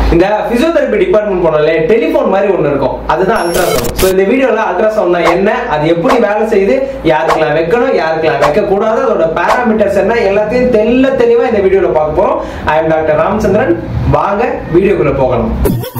இந்த physiotherapy department போனாலே telephone மாதிரி ஒண்ணு இருக்கும் அதுதான் அல்ட்ராசவுண்ட் ஸோ இந்த வீடியோல அல்ட்ராசவுண்ட்னா என்ன அது எப்படி வேலை செய்யுது யாருக்கெல்லாம் வைக்கணும் யாருக்கெல்லாம் வைக்க கூடாது அதோட பேராமீட்டர்ஸ் என்ன எல்லாத்தையும் தெல்ல தெளிவா இந்த வீடியோல பார்க்க போறோம் ஐ எம் டாக்டர் ராமச்சந்திரன் வாங்க வீடியோக்குள்ள போகலாம்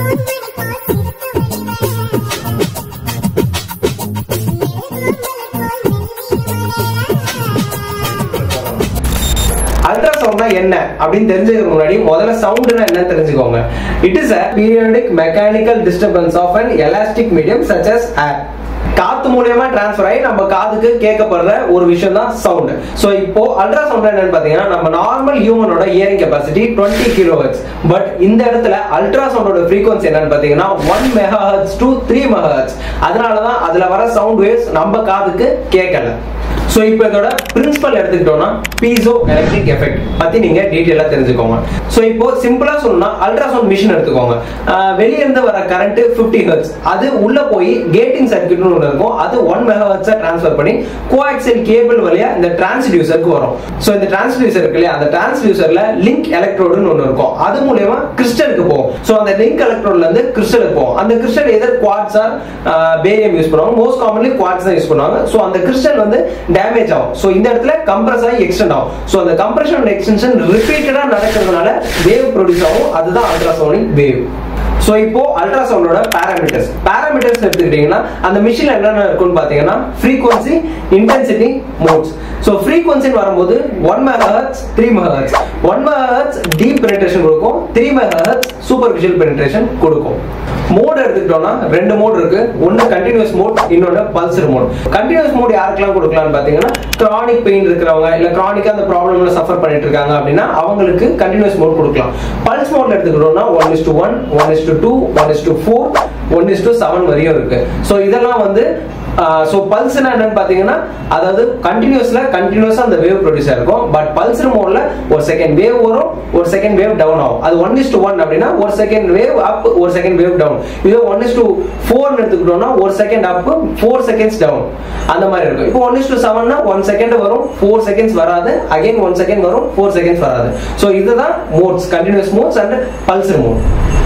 அல்ட்ராசவுண்ட்னா என்ன அப்படின்னு தெரிஞ்சுக்கிறதுக்கு முன்னாடி முதல்ல சவுண்ட்னா என்ன தெரிஞ்சுக்கோங்க it is a periodic mechanical disturbance of an elastic medium such as air காத்து மூலியமா டிரான்ஸ்ஃபர் ஆகி நம்ம காதுக்கு கேட்கப்படுற ஒரு விஷயம் தான் சவுண்ட் சோ இப்போ அல்ட்ராசவுண்ட் என்னன்னு பாத்தீங்கன்னா நம்ம நார்மல் ஹியூமனோட hearing capacity twenty kilo but இந்த இடத்துல அல்ட்ராசவுண்டோட ஃப்ரீக்வன்சி என்னன்னு பாத்தீங்கன்னா one mega hertz to three mega hertz அதனாலதான் அதுல வர சவுண்ட் வேவ்ஸ் நம்ம காதுக்கு கேட்கல சோ இப்போ இதோட பிரின்சிபல் எடுத்துக்கிட்டோம்னா பீசோ எலக்ட்ரிக் எஃபெக்ட் பத்தி நீங்க டீடைலா தெரிஞ்சுக்கோங்க சோ இப்போ சிம்பிளா சொல்லணும்னா அல்ட்ராசவுண்ட் மிஷின் எடுத்துக்கோங்க ஆஹ் வெளிய இருந்து வர கரண்ட் 50 ஹெர்ட்ஸ் அது உள்ள போய் கேட்டிங் சர்க்யூட்னு ஒன்று இருக்கும் அது ஒன் மெகா ஹெர்ட்ஸா டிரான்ஸ்ஃபர் பண்ணி கோஆக்சியல் கேபிள் வழியா இந்த டிரான்ஸ்டியூசருக்கு வரும் சோ இந்த டிரான்ஸ்டியூசர் இருக்கு இல்லையா அந்த டிரான்ஸ்டியூசர்ல லிங்க் எலக்ட்ரோடுன்னு ஒன்று இருக்கும் அது மூலயமா கிறிஸ்டலுக்கு போகும் சோ அந்த லிங்க் எலக்ட்ரோட்ல இருந்து கிறிஸ்டலுக்கு போகும் அந்த crystal either quartz or barium use பண்ணுவாங்க மோஸ்ட் காமன்லி குவாட்ஸ் தான் யூஸ் பண்ணுவாங்க சோ அந்த கிறிஸ்டல் வந்து டேமேஜ் ஆகும் சோ இந்த இடத்துல கம்ப்ரஸ் ஆகி எக்ஸ்டெண்ட் ஆகும் சோ அந்த கம்ப்ரஷன் அண்ட் எக்ஸ்டென்ஷன் ரிப்பீட்டடா நடக்கிறதுனால வேவ் ப்ரொடியூஸ் ஆகும் அதுதான் அல்ட்ராசோனிக் வேவ் சோ இப்போ அல்ட்ராசவுண்டோட பாராமீட்டர்ஸ் பாராமீட்டர்ஸ் எடுத்துக்கிட்டீங்கன்னா அந்த மிஷின்ல என்னென்ன இருக்கும்னு பாத்தீங்கன்னா frequency intensity modes so frequency வரும்போது one megahertz three megahertz one megahertz deep penetration கொடுக்கும் த்ரீ மெகாஹெர்ட்ஸ் சூப்பர்ஃபிஷியல் பெனிட்ரேஷன் கொடுக்கும் மோட் எடுத்துக்கிட்டோம்னா ரெண்டு மோட் இருக்கு ஒன்னு கண்டினியூஸ் மோட் இன்னொன்னு பல்சர் மோட் கண்டினியூஸ் மோட் யாருக்கெல்லாம் கொடுக்கலாம்னு பாத்தீங்கன்னா கிரானிக் பெயின் இருக்கிறவங்க இல்ல கிரானிக்கா அந்த ப்ராப்ளம்ல சஃபர் பண்ணிட்டு இருக்காங்க அப்படின்னா அவங்களுக்கு கண்டினியூஸ் மோட் கொடுக்கலாம் பல்ஸ் மோட்ல எடுத்துக்கிட்டோம்னா one is to one one is to two one is to four one is to seven வரையும் இருக்கு ஸோ இதெல்லாம் வந்து ஸோ பல்ஸ்னா என்னன்னு பாத்தீங்கன்னா அதாவது கண்டினியூஸ்ல கண்டினியூஸா அந்த வேவ் ப்ரொடியூஸ் ஆயிருக்கும் பட் பல்சர் மோட்ல ஒரு செகண்ட் வேவ் வரும் ஒரு செகண்ட் வேவ் டவுன் ஆகும் அது ஒன் இஸ் டு ஒன் அப்படின்னா ஒரு செகண்ட் வேவ் அப் ஒரு செகண்ட் வேவ் டவுன் இதே ஒன் இஸ் டு ஃபோர் எடுத்துக்கிட்டோம்னா ஒரு second up four seconds down அந்த மாதிரி இருக்கும் இப்போ ஒன் இஸ் டு செவன்னா ஒன் செகண்ட் வரும் ஃபோர் செகண்ட்ஸ் வராது அகைன் ஒன் செகண்ட் வரும் ஃபோர் செகண்ட்ஸ் வராது ஸோ இதுதான் modes continuous modes and pulser mode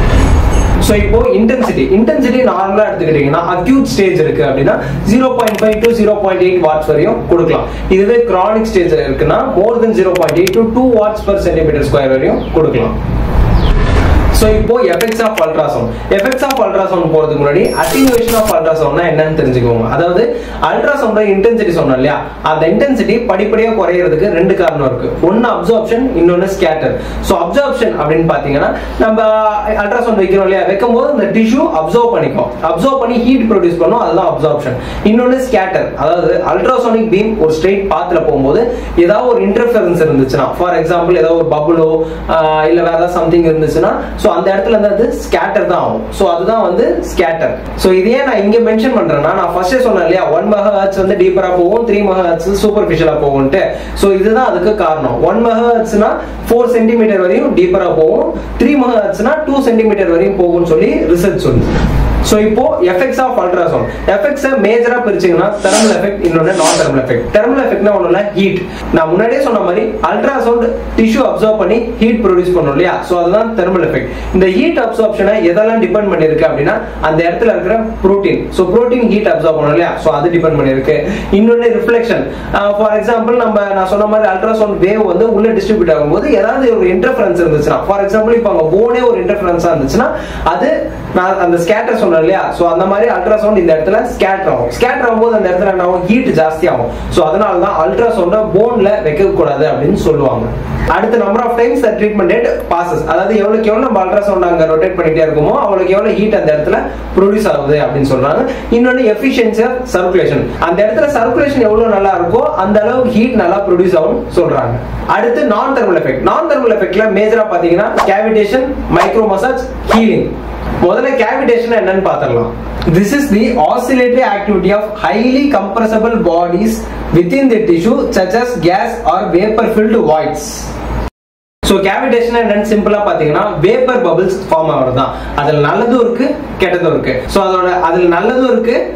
so இப்போ இன்டென்சிட்டி இன்டென்சிட்டி நார்மலா எடுத்துக்கிட்டீங்கன்னா அக்யூட் ஸ்டேஜ் இருக்கு அப்படின்னா zero point five to zero point eight watts வரையும் கொடுக்கலாம் இதுவே கிரானிக் ஸ்டேஜ்ல இருக்குன்னா more than zero point eight to two watts per centimetre square வரையும் கொடுக்கலாம் ஸோ இப்போ effects of ultrasound effects of ultrasound போறதுக்கு முன்னாடி அட்டினுவேஷன் ஆஃப் அல்ட்ராசவுண்ட்னா என்னன்னு தெரிஞ்சுக்கோங்க அதாவது அல்ட்ராசவுண்டோட இன்டென்சிட்டி சொன்னோம் இல்லையா அந்த இன்டென்சிட்டி படிப்படியா குறையிறதுக்கு ரெண்டு காரணம் இருக்கு ஒன்னு அப்சார்ப்ஷன் இன்னொன்னு ஸ்கேட்டர் ஸோ அப்சார்ப்ஷன் அப்படின்னு பாத்தீங்கன்னா நம்ம அல்ட்ராசவுண்ட் வைக்கிறோம் இல்லையா வைக்கும் போது இந்த டிஷ்யூ அப்சர்வ் பண்ணிக்கும் அப்சர்வ் பண்ணி ஹீட் ப்ரொடியூஸ் பண்ணும் அதுதான் அப்சார்ப்ஷன் இன்னொன்னு ஸ்கேட்டர் அதாவது அல்ட்ராசோனிக் பீம் ஒரு ஸ்ட்ரெயிட் பாத்துல போகும்போது ஏதாவது ஒரு இன்டர்ஃபரன்ஸ் இருந்துச்சுன்னா ஃபார் எக்ஸாம்பிள் ஏதாவது ஒரு பபுளோ இல்ல வேற ஏதாவது சம்திங் இருந்துச்சுன்னா ஸோ அந்த இடத்துல இருந்து அது ஸ்கேட்டர் தான் ஆகும் ஸோ அதுதான் வந்து ஸ்கேட்டர் ஸோ இதே நான் இங்க மென்ஷன் பண்றேன்னா நான் ஃபர்ஸ்டே சொன்னேன் இல்லையா ஒன் மெகா ஹர்ட்ஸ் வந்து டீப்பரா போகும் த்ரீ மெகா ஹர்ட்ஸ் சூப்பர்ஃபிஷியலா போகும்ட்டு ஸோ இதுதான் அதுக்கு காரணம் ஒன் மெகா ஹர்ட்ஸ்னா ஃபோர் சென்டிமீட்டர் வரையும் டீப்பரா போகும் த்ரீ மெகா ஹர்ட்ஸ்னா டூ சென்டிமீட்டர் வரையும் போகும்னு சொல்லி ரிசர்ச் சொல்லுது ஸோ இப்போ எஃபெக்ட்ஸ் ஆஃப் அல்ட்ராசவுண்ட் எஃபெக்ட்ஸ் மேஜரா பிரிச்சிங்கன்னா தெர்மல் எஃபெக்ட் இன்னொன்னு நான் தெர்மல் எஃபெக்ட் தெர்மல் எஃபெக்ட்னா ஒண்ணு இல்ல ஹீட் நான் முன்னாடியே சொன்ன மாதிரி அல்ட்ராசவுண்ட் டிஷ்யூ அப்சர்வ் பண்ணி ஹீட் ப்ரொடியூஸ் பண்ணும் இல்லையா ஸோ அதுதான் தெர்மல் எஃபெக்ட் இந்த ஹீட் அப்சார்ப்ஷனை எதெல்லாம் டிபெண்ட் பண்ணிருக்கு அப்படின்னா அந்த இடத்துல இருக்கிற protein so protein heat observe பண்ணும் இல்லையா ஸோ அது டிபெண்ட் பண்ணிருக்கு இன்னொன்னு ரிஃப்ளெக்ஷன் ஃபார் எக்ஸாம்பிள் நம்ம நான் சொன்ன மாதிரி அல்ட்ராசவுண்ட் வேவ் வந்து உள்ள டிஸ்ட்ரிபியூட் ஆகும்போது ஏதாவது ஒரு இன்டர்ஃபரன்ஸ் இருந்துச்சுன்னா ஃபார் எக்ஸாம்பிள் இப்போ அங்க போனே ஒரு இன்டர்ஃபரன்ஸா இருந்துச்சுன்னா அது நான் அந்த ஸ்கேட்டர் சொன்னேன் இல்லையா சோ அந்த மாதிரி அல்ட்ராசவுண்ட் இந்த இடத்துல ஸ்கேட்டர் ஆகும் ஸ்கேட்டர் ஆகும்போது அந்த இடத்துல என்ன ஆகும் ஹீட் ஜாஸ்தி ஆகும் சோ அதனால தான் அல்ட்ராசவுண்ட போன்ல வைக்க கூடாது அப்படின்னு சொல்லுவாங்க அடுத்த number of times treatment date passes அதாவது எவ்வளவுக்கு எவ்வளவு நம்ம அல்ட்ராசவுண்ட் அங்க ரொட்டேட் பண்ணிட்டே இருக்குமோ அவ்வளவுக்கு எவ்வளவு ஹீட் அந்த இடத்துல ப்ரொடியூஸ் ஆகுது அப்படின்னு சொல்றாங்க இன்னொன்னு எஃபிஷியன்சி ஆஃப் சர்க்குலேஷன் அந்த இடத்துல சர்க்குலேஷன் எவ்வளவு நல்லா இருக்கோ அந்த அளவுக்கு ஹீட் நல்லா ப்ரொடியூஸ் ஆகும் சொல்றாங்க அடுத்து நான் தெர்மல் எஃபெக்ட் நான் தெர்மல் எஃபெக்ட்ல மேஜரா பாத்தீங்கன்னா கேவிடேஷன் மைக்ரோ மசாஜ் ஹீலிங் முதல்ல கேவிடேஷன் என்னன்னு பாத்திரலாம் this is the oscillatory activity of highly compressible bodies within the tissue such as gas or vapour filled voids so cavitation என்னன்னு சிம்பிளா பாத்தீங்கன்னா வேப்பர் பபிள்ஸ் ஃபார்ம் ஆகிறது தான் அதுல நல்லதும் இருக்கு கெட்டதும் இருக்கு ஸோ அதோட அதுல நல்லதும் இருக்கு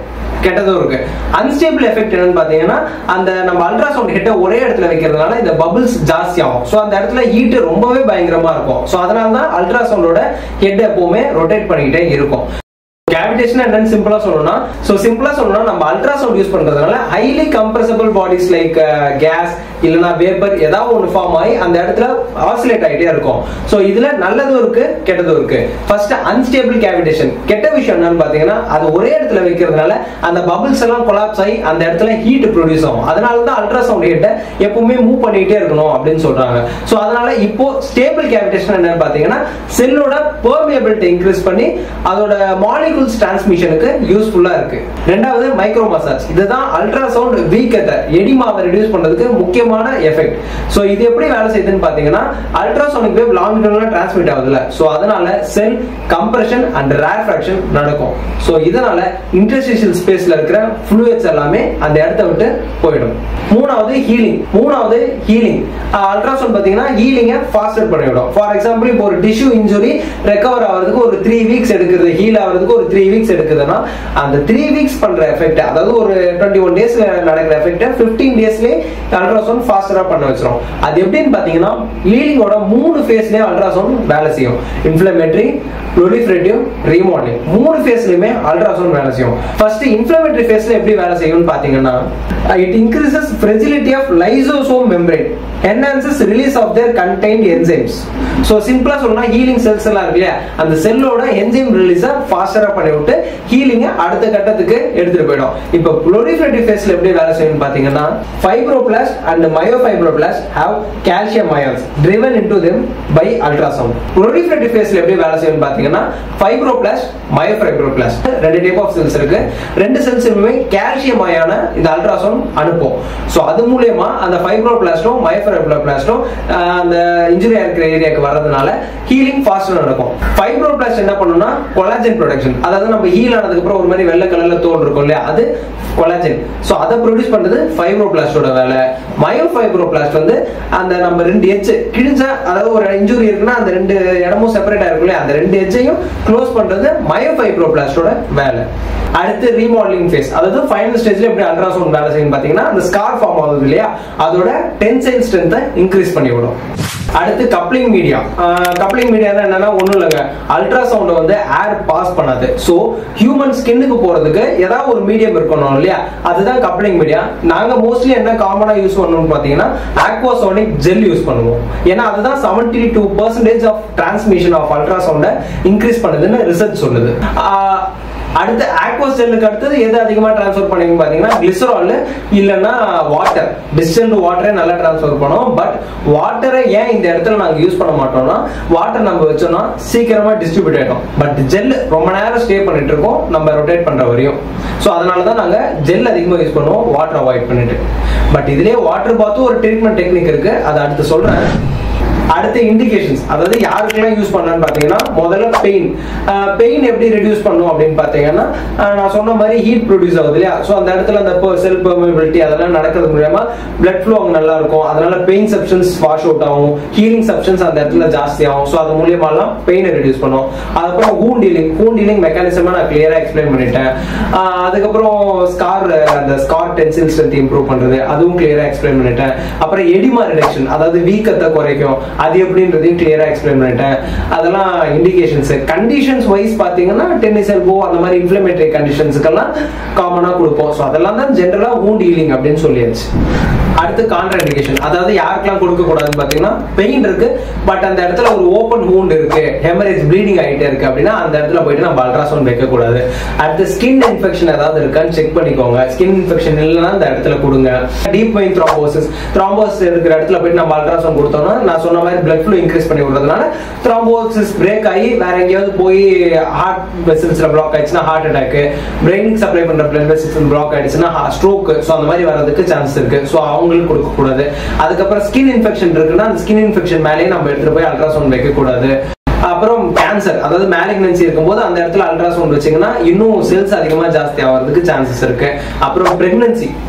கெட்டதும் இருக்கு அன்ஸ்டேபிள் எஃபெக்ட் என்னன்னு பாத்தீங்கன்னா அந்த நம்ம அல்ட்ராசவுண்ட் ஹெட்டை ஒரே இடத்துல வைக்கிறதுனால இந்த பபிள்ஸ் ஜாஸ்தி ஆகும் ஸோ அந்த இடத்துல ஹீட் ரொம்பவே பயங்கரமா இருக்கும் ஸோ அதனால தான் அல்ட்ராசவுண்டோட ஹெட் எப்பவுமே ரொட்டேட் பண்ணிக்கிட்டே இருக்கும் கேவிடேஷன் என்னன்னு சிம்பிளா சொல்லணும்னா சோ சிம்பிளா சொல்லணும்னா நம்ம அல்ட்ராசவுண்ட் யூஸ் பண்றதுனால highly compressible bodies like gas இல்லனா வேப்பர் ஏதாவது ஒன்று ஃபார்ம் ஆகி அந்த இடத்துல ஆசிலேட் ஆகிட்டே இருக்கும் சோ இதுல நல்லதும் இருக்கு கெட்டதும் இருக்கு ஃபர்ஸ்ட் அன்ஸ்டேபிள் கேவிடேஷன் கெட்ட விஷயம் என்னன்னு பாத்தீங்கன்னா அது ஒரே இடத்துல வைக்கிறதுனால அந்த பபிள்ஸ் எல்லாம் கொலாப்ஸ் ஆகி அந்த இடத்துல ஹீட் ப்ரொடியூஸ் ஆகும் அதனால தான் அல்ட்ராசவுண்ட் ஹீட்டை எப்பவுமே மூவ் பண்ணிட்டே இருக்கணும் அப்படின்னு சொல்றாங்க சோ அதனால இப்போ ஸ்டேபிள் கேவிடேஷன் என்னன்னு பாத்தீங்கன்னா செல்லோட பெர்மியபிலிட்டி இன்க்ரீஸ் பண்ணி அதோட மாலிகுல்ஸ் டிரான்ஸ்மிஷனுக்கு யூஸ்ஃபுல்லா இருக்கு ரெண்டாவது மைக்ரோ மசாஜ் இதுதான் அல்ட்ராசவுண்ட் வீக்கத்தை எடிமாவை ரெடியூஸ் பண்றதுக்கு முக்கியமான எஃபெக்ட் சோ இது எப்படி வேலை செய்யுதுன்னு பாத்தீங்கன்னா அல்ட்ராசோனிக் வேவ் லாங் டர்ம்ல டிரான்ஸ்மிட் ஆகுதுல சோ அதனால செல் கம்ப்ரஷன் அண்ட் ரேர்ஃபிராக்ஷன் நடக்கும் சோ இதனால இன்டர்ஸ்டிஷியல் ஸ்பேஸ்ல இருக்கிற ஃப்ளூயிட்ஸ் எல்லாமே அந்த இடத்த விட்டு போயிடும் மூணாவது ஹீலிங் மூணாவது ஹீலிங் அல்ட்ராசவுண்ட் பாத்தீங்கன்னா ஹீலிங்கை ஃபாஸ்டர் பண்ணிவிடும் ஃபார் எக்ஸாம்பிள் இப்போ ஒரு டிஷ்யூ இன்ஜுரி ரெக்கவர் ஆகிறதுக்கு ஒரு த்ரீ வீக்ஸ் எடுக்கிறது ஹீல் ஆகிறதுக்கு ஒரு த்ரீ வீக்ஸ் எடுக்குதுன்னா அந்த த்ரீ வீக்ஸ் பண்ற எஃபெக்ட் அதாவது ஒரு டுவெண்ட்டி ஒன் டேஸ் நடக்கிற எஃபெக்ட் பிப்டீன் டேஸ்லேயே அல்ட்ராசவுண்ட் ஃபாஸ்டரா பண்ண வச்சிரும் அது எப்படின்னு பாத்தீங்கன்னா ஹீலிங்கோட மூணு ஃபேஸ்லயே அல்ட்ராசவுண்ட் வேலை செய்யும் இன்ஃபிளமேட்டரி ப்ரொலிஃபரேட்டிவ் ரீமாடலிங் மூணு ஃபேஸ்லயுமே அல்ட்ராசவுண்ட் வேலை செய்யும் ஃபர்ஸ்ட் இன்ஃபிளமேட்டரி ஃபேஸ்ல எப்படி வேலை செய்யும்னு பாத்தீங்கன்னா it increases fragility of lysosome membrane enhances release of their contained enzymes so சிம்பிளா சொல்லணும்னா ஹீலிங் செல்ஸ் எல்லாம் இருக்கு இல்லையா அந்த செல்லோட என்ஜைம் ரிலீஸை ஃபாஸ்டரா பண்ணி விட்டு ஹீலிங்கை அடுத்த கட்டத்துக்கு எடுத்துட்டு போயிடும் இப்போ ப்ளோரிஃபரேட்டிவ் ஃபேஸ்ல எப்படி வேலை செய்யும் பாத்தீங்கன்னா fibroblast and myofibroblast have calcium ions driven into them by ultrasound proliferative ஃபேஸ்ல எப்படி வேலை செய்யும் பாத்தீங்கன்னா ஃபைப்ரோபிளாஸ்ட் மயோஃபைப்ரோபிளாஸ்ட் ரெண்டு டைப் ஆஃப் செல்ஸ் இருக்கு ரெண்டு செல்ஸுமே கால்சியம் அயான இந்த அல்ட்ராசவுண்ட் அனுப்பும் ஸோ அது மூலியமா அந்த ஃபைப்ரோபிளாஸ்டும் மயோஃபைப்ரோபிளாஸ்டும் அந்த இன்ஜுரியா இருக்கிற ஏரியாக்கு வர்றதுனால ஹீலிங் ஃபாஸ்டா நடக்கும் ஃபைப்ரோபிளாஸ்ட் என்ன பண்ணும்னா கொலாஜன் ப்ரொடக்ஷன் அதாவது நம்ம ஹீல் ஆனதுக்கு அப்புறம் ஒரு மாதிரி வெள்ளை கலர்ல தோல் இருக்கும் இல்லையா அது கொலாஜன் ஸோ அதை ப்ரொடியூஸ் பண்றது ஃபைப்ரோபிளாஸ்டோட வேலை மயோஃபைப்ரோபிளாஸ்ட் வந்து அந்த நம்ம ரெண்டு எட்ஜ் கிழிஞ்ச அதாவது ஒரு இன்ஜுரி இருக்குன்னா அந்த ரெண்டு இடமும் செப்பரேட்டா இருக்கும் இல்லையா அந்த ரெண்டு எட்ஜையும் க்ளோஸ் பண்றது மயோஃபைப்ரோபிளாஸ்டோட வேலை அடுத்து ரீமாடலிங் ஃபேஸ் அதாவது ஃபைனல் ஸ்டேஜ்ல எப்படி அல்ட்ராசவுண்ட் வேலை செய்யும் பாத்தீங்கன்னா அந்த ஸ்கார் ஃபார்ம் ஆகுது இல்லையா அதோட டென்சைல் ஸ்ட்ரென்த்தை இன்க்ரீஸ் பண்ணி விடும் அடுத்து கப்ளிங் மீடியா கப்ளிங் மீடியா என்னன்னா ஒண்ணும் இல்லைங்க அல்ட்ராசவுண்ட் வந்து ஏர் பாஸ் பண்ணாது ஸோ ஹியூமன் ஸ்கின்னுக்கு போறதுக்கு ஏதாவது ஒரு மீடியம் இருக்கணும் இல்லையா அதுதான் கப்ளிங் மீடியா நாங்க மோஸ்ட்லி என்ன காமனா யூஸ் பண்ணணும்னு பாத்தீங்கன்னா ஆக்வாசோனிக் ஜெல் யூஸ் பண்ணுவோம் ஏன்னா அதுதான் seventy two percentage of transmission of அல்ட்ராசவுண்டை இன்க்ரீஸ் பண்ணுதுன்னு ரிசர்ச் சொல்லுது ஆஹ் அடுத்து ஆக்வஸ் ஜெல்லுக்கு அடுத்தது எது அதிகமா டிரான்ஸ்ஃபர் பண்ணுவீங்க பாத்தீங்கன்னா கிளிசரால் இல்லைன்னா வாட்டர் டிஸ்டன்ட் வாட்டரே நல்லா டிரான்ஸ்ஃபர் பண்ணும் பட் வாட்டரை ஏன் இந்த இடத்துல நாங்க யூஸ் பண்ண மாட்டோம்னா வாட்டர் நம்ம வச்சோம்னா சீக்கிரமா டிஸ்ட்ரிபியூட் ஆயிடும் பட் ஜெல் ரொம்ப நேரம் ஸ்டே பண்ணிட்டு இருக்கோம் நம்ம ரொட்டேட் பண்ற வரையும் ஸோ அதனால தான் நாங்க ஜெல் அதிகமாக யூஸ் பண்ணுவோம் வாட்டர் அவாய்ட் பண்ணிட்டு பட் இதுலயே வாட்டர் பார்த்து ஒரு ட்ரீட்மெண்ட் டெக்னிக் இருக்கு அதை அடுத்து சொல்றேன் அடுத்த இண்டிகேஷன்ஸ் அதாவது யாருக்கெல்லாம் யூஸ் பண்ணலாம்னு பார்த்தீங்கன்னா முதல்ல பெயின் பெயின் எப்படி ரெடியூஸ் பண்ணும் அப்படின்னு பார்த்தீங்கன்னா அஹ் நான் சொன்ன மாதிரி ஹீட் ப்ரொடியூஸ் ஆகுது இல்லையா ஸோ அந்த இடத்துல அந்த செல் பெர்மிபிலிட்டி அதெல்லாம் நடக்கிறது மூலயமா பிளட் ஃப்ளோ அங்கே நல்லா இருக்கும் அதனால பெயின் சப்ஷன்ஸ் வாஷ் அவுட் ஆகும் ஹீலிங் சப்ஷன்ஸ் அந்த இடத்துல ஜாஸ்தி ஆகும் ஸோ அது மூலியமாலாம் பெயினை ரெடியூஸ் பண்ணும் அதுக்கப்புறம் ஹூன் டீலிங் ஹூன் டீலிங் மெக்கானிசமா நான் கிளியரா எக்ஸ்பிளைன் பண்ணிட்டேன் அஹ் அதுக்கப்புறம் ஸ்கார் அந்த ஸ்கார் டென்சில் ஸ்ட்ரென்த் இம்ப்ரூவ் பண்றது அதுவும் கிளியரா எக்ஸ்பிளைன் பண்ணிட்டேன் அப்புறம் எடிமா ரிடக்ஷன் அதாவது வீக்கத்தை குறைக்கும் அது எப்படின்றதையும் கிளியரா எக்ஸ்பிளைன் பண்ணிட்டேன் அதெல்லாம் இண்டிகேஷன்ஸ் கண்டிஷன்ஸ் வைஸ் பாத்தீங்கன்னா டென்னிஸ் எல்போ அந்த மாதிரி இன்ஃபிளமேட்டரி கண்டிஷன்ஸுக்கெல்லாம் காமனா கொடுப்போம் ஸோ அதெல்லாம் தான் ஜென்ரலா wound healing அப்படின்னு சொல்லியாச்சு அடுத்து கான்ட்ரா இண்டிகேஷன் அதாவது யாருக்கெல்லாம் கொடுக்க கூடாதுன்னு பாத்தீங்கன்னா பெயின் இருக்கு பட் அந்த இடத்துல ஒரு ஓப்பன் wound இருக்கு ஹெமரேஜ் ப்ளீடிங் ஆகிட்டே இருக்கு அப்படின்னா அந்த இடத்துல போயிட்டு நம்ம அல்ட்ராசவுண்ட் வைக்க கூடாது அடுத்து ஸ்கின் இன்ஃபெக்ஷன் ஏதாவது இருக்கான்னு செக் பண்ணிக்கோங்க ஸ்கின் இன்ஃபெக்ஷன் இல்லைன்னா அந்த இடத்துல கொடுங்க டீப் வெயின் த்ராம்போசிஸ் த்ராம்போசிஸ் இருக்கிற இடத்துல போயிட்டு நம்ம அல்ட்ராசவுண்ட் கொடுத்தோம்னா நான் சொன்ன மாதிரி பிளட் ஃப்ளோ இன்க்ரீஸ் பண்ணி விடுறதுனால த்ராம்போசிஸ் பிரேக் ஆகி வேற எங்கேயாவது போய் ஹார்ட் வெசல்ஸ்ல பிளாக் ஆயிடுச்சுன்னா ஹார்ட் அட்டாக் பிரெயினுக்கு சப்ளை பண்ற பிளட் வெசல்ஸ் பிளாக் ஆயிடுச்சுன்னா ஸ்ட்ரோக் ஸோ அந்த மாதிரி வர்றதுக்கு சான்ஸ் இருக்கு ஸோ அவங்களுக்கு கொடுக்க கூடாது அதுக்கப்புறம் ஸ்கின் இன்ஃபெக்ஷன் இருக்குன்னா அந்த ஸ்கின் இன்ஃபெக்ஷன் மேலேயே நம்ம எடுத்துட்டு போய் அல்ட்ராசவுண்ட் வைக்க கூடாது அப்புறம் கேன்சர் அதாவது மேலிக்னன்சி இருக்கும்போது அந்த இடத்துல அல்ட்ராசவுண்ட் வச்சீங்கன்னா இன்னும் செல்ஸ் அதிகமா ஜாஸ்தி ஆகிறதுக்கு சான்சஸ் இருக்கு அப்புறம் பிரெக்னன்சி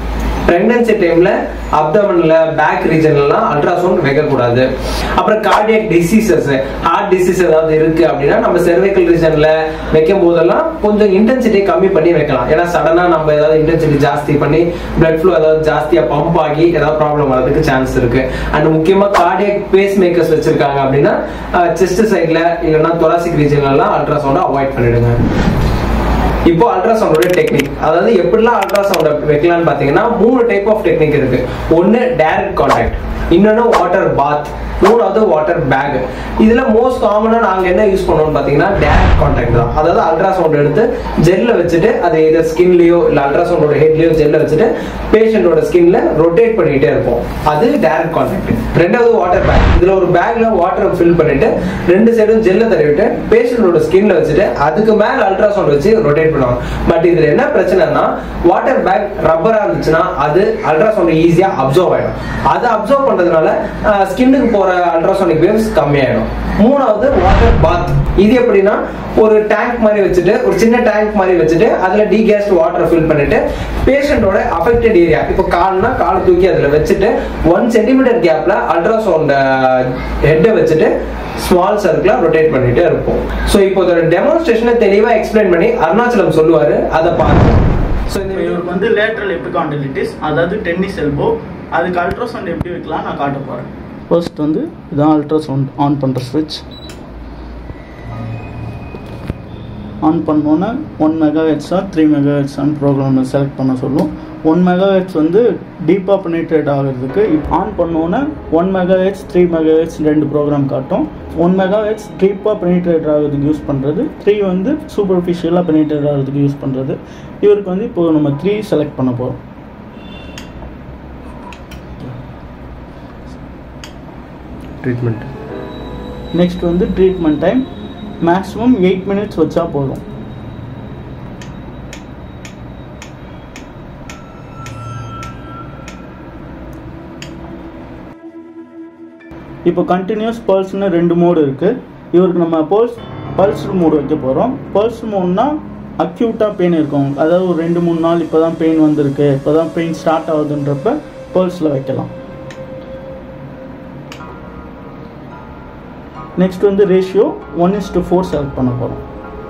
பிரெக்னன்சி டைம்ல அப்டமன்ல பேக் ரீஜன்லாம் அல்ட்ராசவுண்ட் வைக்கக்கூடாது அப்புறம் கார்டியக் டிசீசஸ் ஹார்ட் டிசீஸ் ஏதாவது இருக்கு அப்படின்னா நம்ம செர்வைக்கல் ரீஜன்ல வைக்கும் போதெல்லாம் கொஞ்சம் இன்டென்சிட்டி கம்மி பண்ணி வைக்கலாம் ஏன்னா சடனா நம்ம ஏதாவது இன்டென்சிட்டி ஜாஸ்தி பண்ணி பிளட் ஃப்ளோ ஏதாவது ஜாஸ்தியா பம்ப் ஆகி ஏதாவது ப்ராப்ளம் வரதுக்கு சான்ஸ் இருக்கு அண்ட் முக்கியமா கார்டியக் பேஸ் மேக்கர்ஸ் வச்சிருக்காங்க அப்படின்னா செஸ்ட் சைட்ல இல்லைன்னா தொராசிக் ரீஜன்ல எல்லாம் அல்ட்ராசவுண்டை அவாய்ட் பண்ணிடுங்க இப்போ அல்ட்ராசவுண்டோட டெக்னிக் அதாவது எப்படிலாம் அல்ட்ராசவுண்ட் வைக்கலாம்னு பாத்தீங்கன்னா மூணு டைப் ஆஃப் டெக்னிக் இருக்கு ஒன்னு டைரக்ட் கான்டாக்ட் இன்னொன்னு வாட்டர் பாத் மூணாவது வாட்டர் பேக் இதுல மோஸ்ட் காமனா நாங்க என்ன யூஸ் பண்ணுவோம்னு பாத்தீங்கன்னா டைரக்ட் கான்டாக்ட் தான் அதாவது அல்ட்ராசவுண்ட் எடுத்து ஜெல்ல வச்சுட்டு அது எது ஸ்கின்லயோ இல்ல அல்ட்ராசவுண்டோட ஹெட்லயோ ஜெல்ல வச்சுட்டு பேஷண்டோட ஸ்கின்ல ரொட்டேட் பண்ணிட்டே இருப்போம் அது டைரக்ட் கான்டாக்ட் ரெண்டாவது வாட்டர் பேக் இதுல ஒரு பேக்ல வாட்டர் ஃபில் பண்ணிட்டு ரெண்டு சைடும் ஜெல்ல தடவிட்டு பேஷண்டோட ஸ்கின்ல வச்சுட்டு அதுக்கு மேல அல்ட்ராசவுண்ட் வச்சு ரொட்டேட் பண்ணுவாங்க பட் இதுல என்ன பிரச்சனைனா வாட்டர் பேக் ரப்பரா இருந்துச்சுன்னா அது அல்ட்ராசவுண்ட் ஈஸியா அப்சர்வ் ஆயிடும் அதை அப்சர்வ் பண்றதுனால ஸ்கின்னுக்கு போற அல்ட்ராசோனிக் வேவ்ஸ் கம்மியாயிடும் மூணாவது வாட்டர் பாத் இது எப்படின்னா ஒரு டேங்க் மாதிரி வச்சுட்டு ஒரு சின்ன டேங்க் மாதிரி வச்சுட்டு அதுல டீகேஸ்ட் வாட்டர் ஃபில் பண்ணிட்டு பேஷண்டோட அஃபெக்டட் ஏரியா இப்போ கால்னா கால் தூக்கி அதுல வச்சுட்டு ஒன் சென்டிமீட்டர் கேப்ல அல்ட்ராசவுண்ட் ஹெட்டை வச்சுட்டு ஸ்மால் சர்க்கிளா ரொட்டேட் பண்ணிட்டே இருப்போம் ஸோ இப்போ இதோட டெமான்ஸ்ட்ரேஷனை தெளிவா எக்ஸ்பிளைன் பண்ணி அருணாச்சலம் சொல்லுவாரு அதை பார்ப்போம் ஸோ இந்த இவருக்கு வந்து லேட்ரல் எபிகாண்டிலிட்டிஸ் அதாவது டென்னிஸ் எல்போ அதுக்கு அல்ட்ராசவுண்ட் எப்படி வைக்கலாம் நான் காட்ட போகிறேன் ஃபர்ஸ்ட் வந்து இதான் அல்ட்ராசவுண்ட் ஆன் பண்ணுற ஸ்விட்ச் ஆன் பண்ணோன்னே ஒன் மெகா ஹெட்ஸா த்ரீ மெகா ஹெட்ஸான்னு ப்ரோக்ராம் செலக்ட் பண்ண சொல்லும் ஒன் மெகா ஹெட்ஸ் வந்து டீப்பாக பெனிட்ரேட் ஆகிறதுக்கு ஆன் பண்ணோன்னே one mega hertz three mega hertz ரெண்டு ப்ரோக்ராம் காட்டும் ஒன் மெகா ஹெட்ஸ் டீப்பாக பெனிட்ரேட் ஆகிறதுக்கு யூஸ் பண்ணுறது த்ரீ வந்து சூப்பர்ஃபிஷியலாக பெனிட்ரேட் ஆகிறதுக்கு யூஸ் பண்ணுறது இவருக்கு வந்து இப்போ நம்ம த்ரீ செலக்ட் பண்ண போகிறோம் ட்ரீட்மெண்ட் நெக்ஸ்ட் வந்து treatment time maximum eight minutes வச்சா போதும் இப்போ கண்டினியூஸ் பல்ஸ்னு ரெண்டு மோடு இருக்குது இவருக்கு நம்ம பல்ஸ் பல்ஸ் மோடு வைக்க போகிறோம் பல்ஸ் மோட்னா அக்யூட்டாக பெயின் இருக்கும் அதாவது ஒரு ரெண்டு மூணு நாள் இப்போ தான் பெயின் வந்திருக்கு இப்போ தான் பெயின் ஸ்டார்ட் ஆகுதுன்றப்ப பல்ஸில் வைக்கலாம் நெக்ஸ்ட் வந்து ratio one is to four select பண்ண போகிறோம்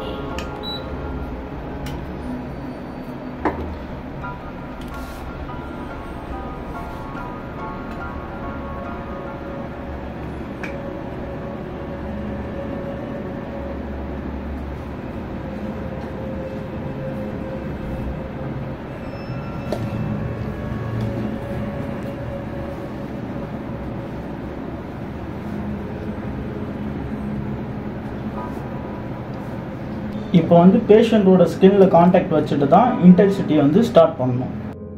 இப்போ வந்து பேஷண்ட்டோட ஸ்கின்ல காண்டாக்ட் வச்சுட்டு தான் இன்டென்சிட்டி வந்து ஸ்டார்ட் பண்ணணும்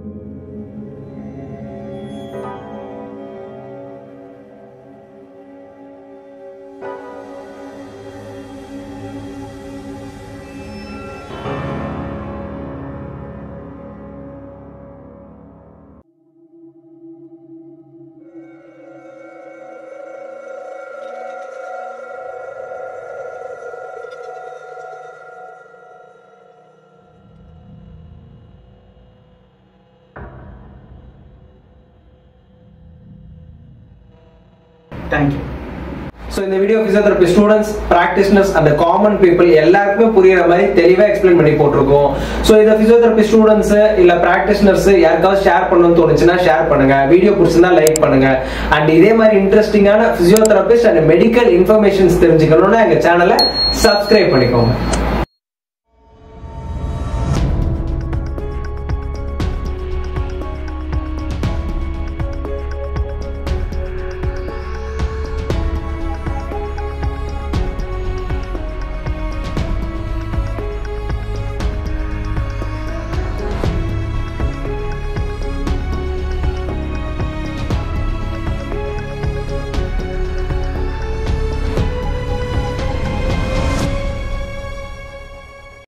தேங்க்யூ ஸோ இந்த வீடியோ பிசியோதெரபி ஸ்டூடெண்ட்ஸ் ப்ராக்டிஷனர்ஸ் அந்த காமன் பீப்புள் எல்லாருக்குமே புரியுற மாதிரி தெளிவாக எக்ஸ்பிளைன் பண்ணி போட்டிருக்கோம் ஸோ இந்த பிசியோதெரபி ஸ்டூடெண்ட்ஸ் இல்ல ப்ராக்டிஷனர்ஸ் யாருக்காவது ஷேர் பண்ணணும்னு தோணுச்சுன்னா ஷேர் பண்ணுங்க வீடியோ பிடிச்சிருந்தா லைக் பண்ணுங்க அண்ட் இதே மாதிரி இன்ட்ரெஸ்டிங்கான பிசியோதெரபிஸ்ட் அண்ட் மெடிக்கல் இன்ஃபர்மேஷன்ஸ் தெரிஞ்சுக்கணும்னா எங்க சேனலை சப்ஸ்கிரைப் பண்ணிக்கோங்க